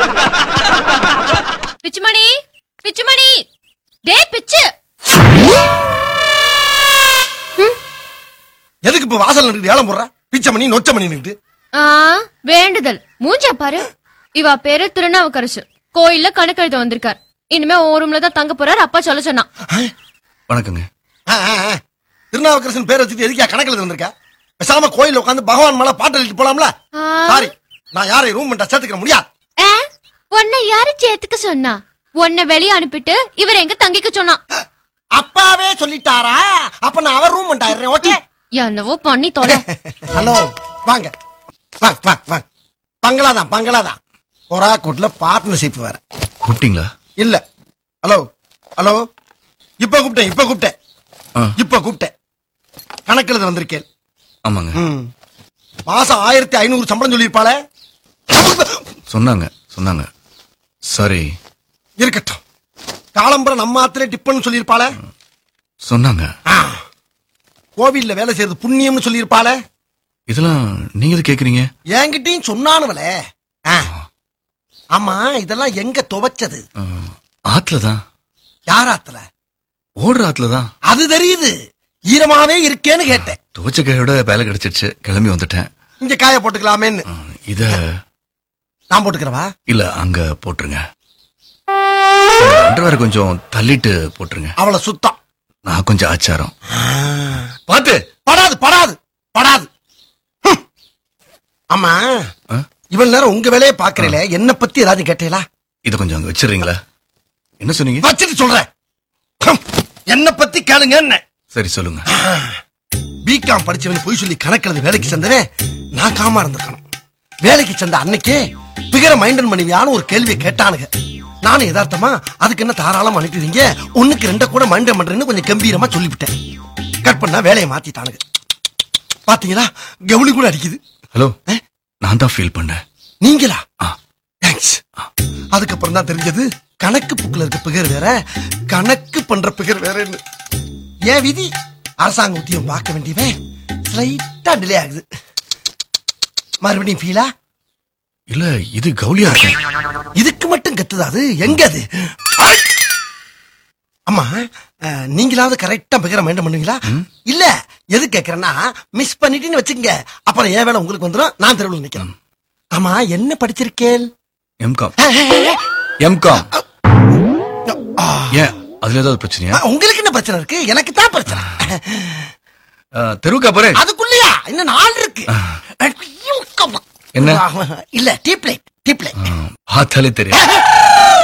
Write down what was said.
பிச்சுமணி பிச்சுமணி டே பிச்சு எதுக்கு இப்ப வாசல் நின்று ஏலம் போடுற பிச்சை மணி நொச்ச மணி நின்று ஆ வேண்டுதல் மூஞ்ச பாரு இவ பேரு திருநாவுக்கரசு கோயில்ல கணக்கெழுத வந்திருக்கார் இனிமே ஓ ரூம்ல தான் தங்க போறார் அப்பா சொல்ல சொன்னான் வணக்கங்க திருநாவுக்கரசன் பேர் வச்சுட்டு எதுக்கா கணக்கில் வந்திருக்க பேசாம கோயில்ல உட்காந்து பகவான் மேல பாட்டு எழுதிட்டு போலாம்ல ஆ. சாரி நான் யாரையும் ரூம் பண்ண சேர்த்துக்கிற முடியாது ஆ, உன்னை யாரு சேர்த்துக்க சொன்னா உன்னை வெளிய அனுப்பிட்டு இவர் எங்க தங்கிக்க சொன்னான் அப்பாவே சொல்லிட்டாரா அப்ப நான் அவர் ரூம் பண்ணிட்டாரு ஓகே என்னவோ பண்ணி தொலை ஹலோ வாங்க வாங்க வாங்க வாங்க பங்களாதான் பங்களாதான் ஒரா கூட்டுல பார்ட்னர்ஷிப் வேற கூப்பிட்டீங்களா இல்ல ஹலோ ஹலோ இப்ப கூப்பிட்டேன் இப்ப கூப்பிட்டேன் ஆ, இப்ப கூப்பிட்டேன் கணக்கில் வந்திருக்கேன் ஆமாங்க ம். மாசம் ஆயிரத்தி ஐநூறு சம்பளம் சொல்லியிருப்பாளே சொன்னாங்க சொன்னாங்க சாரி இருக்கட்டும் காலம்பரம் நம்ம ஆத்துல டிப்பன் சொல்லியிருப்பாளே சொன்னாங்க ஆ. கோவில்ல வேலை செய்யறது புண்ணியம்னு சொல்லியிருப்பாளே இதெல்லாம் நீங்க எது கேக்குறீங்க என்கிட்டயும் சொன்னானுவலே ஆ. ஆமா இதெல்லாம் எங்க துவைச்சது ஆ, ஆத்துல தான் யார் ஆத்துல ஓடுற ஆத்துல தான் அது தெரியுது ஈரமாவே இருக்கேன்னு கேட்டேன் துவச்ச கையோட வேலை கிடைச்சிருச்சு கிளம்பி வந்துட்டேன் இங்க காய போட்டுக்கலாமேன்னு ஆ, இத நான் போட்டுக்கிறவா இல்ல அங்க போட்டுருங்க அண்டர்வேர் கொஞ்சம் தள்ளிட்டு போட்டுருங்க அவளை சுத்தம் நான் கொஞ்சம் ஆச்சாரம் பாத்து படாது படாது படாது ஹம். ஆமா ஆ, இவ்வளவு நேரம் உங்க வேலையை பாக்குறீல என்ன பத்தி ஏதாவது கேட்டீங்களா இத கொஞ்சம் அங்க வச்சிடுறீங்களா என்ன சொன்னீங்க வச்சுட்டு சொல்றேன் ஹம். என்ன பத்தி கேளுங்க என்ன சரி சொல்லுங்க பிகாம் படிச்சவன் போய் சொல்லி கணக்கில் வேலைக்கு சேர்ந்தவன் நான் காமா இருந்திருக்கணும் வேலைக்கு சேர்ந்த அன்னைக்கே பிகர மைண்டன் பண்ணுவியான்னு ஒரு கேள்வியை கேட்டானுங்க நானும் யதார்த்தமா அதுக்கு என்ன தாராளம் அனுப்பிடுவீங்க ஒண்ணுக்கு ரெண்ட கூட மைண்டன் பண்றேன்னு கொஞ்சம் கம்பீரமா சொல்லிவிட்டேன் கட் பண்ணா வேலையை மாத்திட்டானுங்க பாத்தீங்களா கவுளி கூட அடிக்குது ஹலோ நான் தான் ஃபீல் பண்ணேன் நீங்களா ஆ, தேங்க்ஸ் அதுக்கப்புறம் தான் தெரிஞ்சது கணக்கு புக்ல இருக்க பிகர் வேற கணக்கு பண்ற பிகர் வேறன்னு ஏன் விதி அரசாங்க உத்தியம் பார்க்க வேண்டியவன் ஸ்லைட்டா டிலே ஆகுது மறுபடியும் ஃபீலா இல்ல இது கவுலியா இருக்கேன் இதுக்கு மட்டும் கத்துதா அது எங்க அது ஐ! அம்மா அஹ், நீங்களாவது கரெக்டா பிகர மைண்ட் பண்ணுவீங்களா இல்ல எது கேக்குறேன்னா மிஸ் பண்ணிட்டீன்னு வச்சுக்கங்க அப்புறம் ஏன் வேலை உங்களுக்கு வந்துடும் நான் தெருவில் நிக்கிறேன் ஆமா என்ன படிச்சிருக்கேன் எம்காம் எம்காம் ஏன் அதுல ஏதாவது பிரச்சனையா ஆ, உங்களுக்கு என்ன பிரச்சனை இருக்கு எனக்கு தான் பிரச்சனை ஆ, தெருவுக்கா போறேன் அதுக்குள்ளயா இன்னும் நாள் இருக்கு என்ன? இல்ல டீப் லைட் டீப் லைட் பார்த்தாலே தெரியும்